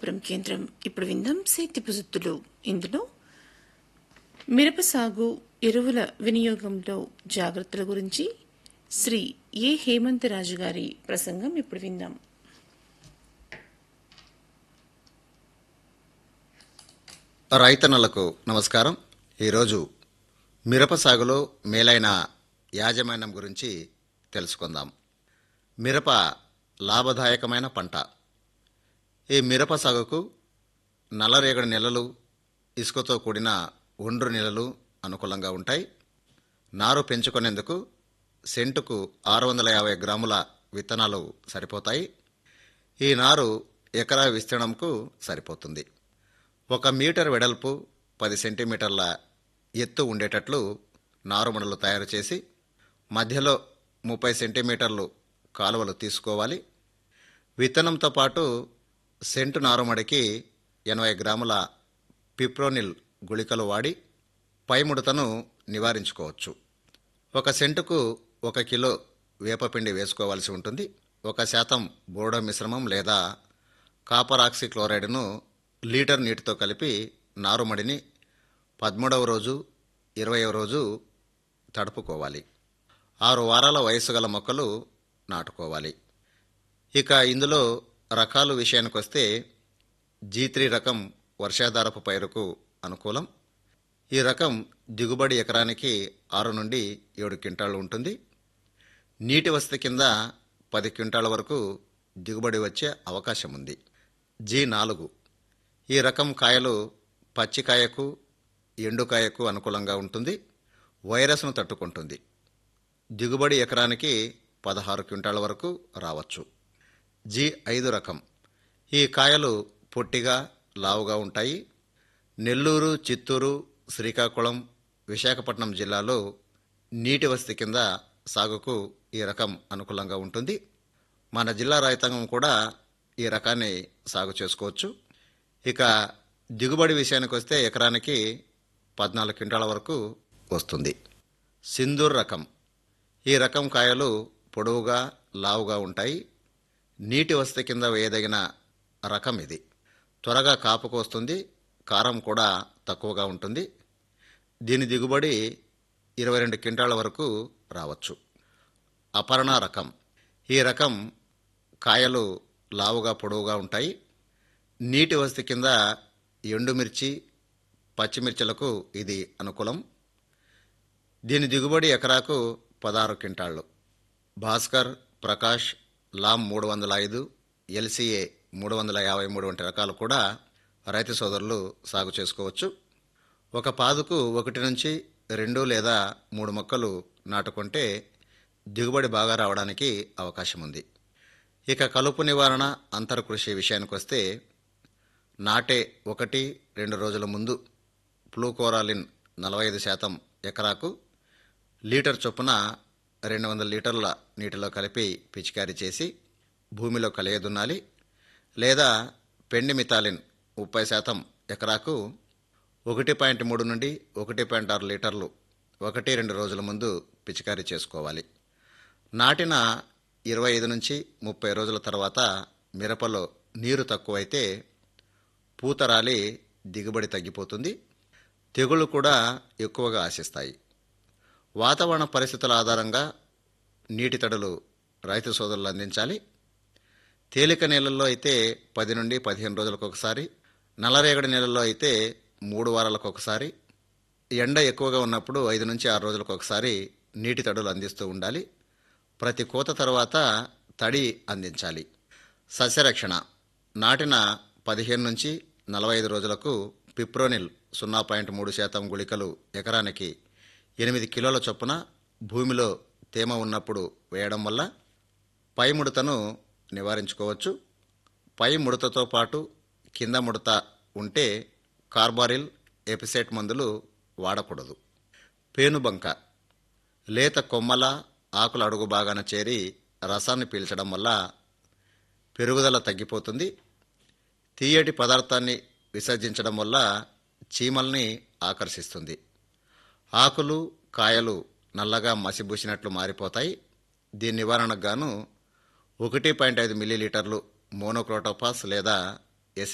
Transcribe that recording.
మార్కాపురం కేంద్రం ఇప్పుడు విందాం సేతి పుజుత్తులు ఇందులో మిరప సాగు ఎరువుల వినియోగంలో జాగ్రత్తల గురించి శ్రీ ఏ హేమంతరాజు గారి ప్రసంగం ఇప్పుడు విందాం రైతన్నలకు నమస్కారం ఈరోజు మిరప సాగులో మేలైన యాజమాన్యం గురించి తెలుసుకుందాం మిరప లాభదాయకమైన పంట ఈ మిరప సాగుకు నల్లరేగడి నెలలు ఇసుకతో కూడిన ఒండ్రు నెలలు అనుకూలంగా ఉంటాయి నారు పెంచుకునేందుకు సెంటుకు ఆరు వందల యాభై గ్రాముల విత్తనాలు సరిపోతాయి ఈ నారు ఎకరా విస్తీర్ణంకు సరిపోతుంది ఒక మీటర్ వెడల్పు పది సెంటీమీటర్ల ఎత్తు ఉండేటట్లు నారుమడలు తయారు చేసి మధ్యలో ముప్పై సెంటీమీటర్లు కాలువలు తీసుకోవాలి విత్తనంతో పాటు సెంటు నారుమడికి ఎనభై గ్రాముల పిప్రోనిల్ గుళికలు వాడి పై ముడతను నివారించుకోవచ్చు ఒక సెంటుకు ఒక కిలో వేపపిండి వేసుకోవాల్సి ఉంటుంది ఒక శాతం బోర్డో మిశ్రమం లేదా కాపర్ ఆక్సీ క్లోరైడ్ను లీటర్ నీటితో కలిపి నారుమడిని పదమూడవ రోజు ఇరవయవ రోజు తడుపుకోవాలి ఆరు వారాల వయసు గల మొక్కలు నాటుకోవాలి ఇక ఇందులో రకాలు విషయానికి వస్తే జీ త్రీ రకం వర్షాధారపు పైరుకు అనుకూలం ఈ రకం దిగుబడి ఎకరానికి ఆరు నుండి ఏడు క్వింటాళ్ళు ఉంటుంది నీటి వసతి కింద పది క్వింటాల వరకు దిగుబడి వచ్చే అవకాశం ఉంది జీ నాలుగు ఈ రకం కాయలు పచ్చికాయకు ఎండుకాయకు అనుకూలంగా ఉంటుంది వైరస్ను తట్టుకుంటుంది దిగుబడి ఎకరానికి పదహారు క్వింటాల వరకు రావచ్చు జి ఐదు రకం ఈ కాయలు పొట్టిగా లావుగా ఉంటాయి నెల్లూరు చిత్తూరు శ్రీకాకుళం విశాఖపట్నం జిల్లాలో నీటి వసతి కింద సాగుకు ఈ రకం అనుకూలంగా ఉంటుంది మన జిల్లా రైతాంగం కూడా ఈ రకాన్ని సాగు చేసుకోవచ్చు ఇక దిగుబడి విషయానికి వస్తే ఎకరానికి పద్నాలుగు క్వింటాల వరకు వస్తుంది సింధూర్ రకం ఈ రకం కాయలు పొడవుగా లావుగా ఉంటాయి నీటి వసతి కింద వేయదగిన రకం ఇది త్వరగా కాపుకు వస్తుంది కారం కూడా తక్కువగా ఉంటుంది దీని దిగుబడి ఇరవై రెండు క్వింటాల వరకు రావచ్చు అపర్ణ రకం ఈ రకం కాయలు లావుగా పొడవుగా ఉంటాయి నీటి వసతి కింద ఎండుమిర్చి పచ్చిమిర్చిలకు ఇది అనుకూలం దీని దిగుబడి ఎకరాకు పదహారు క్వింటాళ్ళు భాస్కర్ ప్రకాష్ లామ్ మూడు వందల ఐదు ఎల్సీఏ మూడు వందల యాభై మూడు వంటి రకాలు కూడా రైతు సోదరులు సాగు చేసుకోవచ్చు ఒక పాదుకు ఒకటి నుంచి రెండు లేదా మూడు మొక్కలు నాటుకుంటే దిగుబడి బాగా రావడానికి అవకాశం ఉంది ఇక కలుపు నివారణ అంతర కృషి విషయానికి వస్తే నాటే ఒకటి రెండు రోజుల ముందు ప్లూకోరాలిన్ నలభై ఐదు శాతం ఎకరాకు లీటర్ చొప్పున రెండు వందల లీటర్ల నీటిలో కలిపి పిచికారీ చేసి భూమిలో కలియదున్నాలి లేదా పెండిమితాలిన్ ముప్పై శాతం ఎకరాకు ఒకటి పాయింట్ మూడు నుండి ఒకటి పాయింట్ ఆరు లీటర్లు ఒకటి రెండు రోజుల ముందు పిచికారీ చేసుకోవాలి నాటిన ఇరవై ఐదు నుంచి ముప్పై రోజుల తర్వాత మిరపలో నీరు తక్కువైతే పూత రాలి దిగుబడి తగ్గిపోతుంది తెగుళ్ళు కూడా ఎక్కువగా ఆశిస్తాయి వాతావరణ పరిస్థితుల ఆధారంగా నీటి తడులు రైతు సోదరులు అందించాలి తేలిక నీళ్ళల్లో అయితే పది నుండి పదిహేను రోజులకు ఒకసారి నల్లరేగడి నీళ్ళల్లో అయితే మూడు వారాలకు ఒకసారి ఎండ ఎక్కువగా ఉన్నప్పుడు ఐదు నుంచి ఆరు రోజులకు ఒకసారి నీటి తడులు అందిస్తూ ఉండాలి ప్రతి కోత తర్వాత తడి అందించాలి సస్యరక్షణ నాటిన పదిహేను నుంచి నలభై ఐదు రోజులకు పిప్రోనిల్ సున్నా పాయింట్ మూడు శాతం గుళికలు ఎకరానికి ఎనిమిది కిలోల చొప్పున భూమిలో తేమ ఉన్నప్పుడు వేయడం వల్ల పై ముడతను నివారించుకోవచ్చు పై ముడతతో పాటు కింద ముడత ఉంటే కార్బారిల్ ఎపిసెట్ మందులు వాడకూడదు పేనుబంక లేత కొమ్మల ఆకుల అడుగు బాగాన చేరి రసాన్ని పీల్చడం వల్ల పెరుగుదల తగ్గిపోతుంది తీయటి పదార్థాన్ని విసర్జించడం వల్ల చీమల్ని ఆకర్షిస్తుంది ఆకులు కాయలు నల్లగా మసిబూసినట్లు మారిపోతాయి దీని నివారణకు గాను ఒకటి పాయింట్ ఐదు మిల్లీలీటర్లు మోనోక్రోటోపాస్ లేదా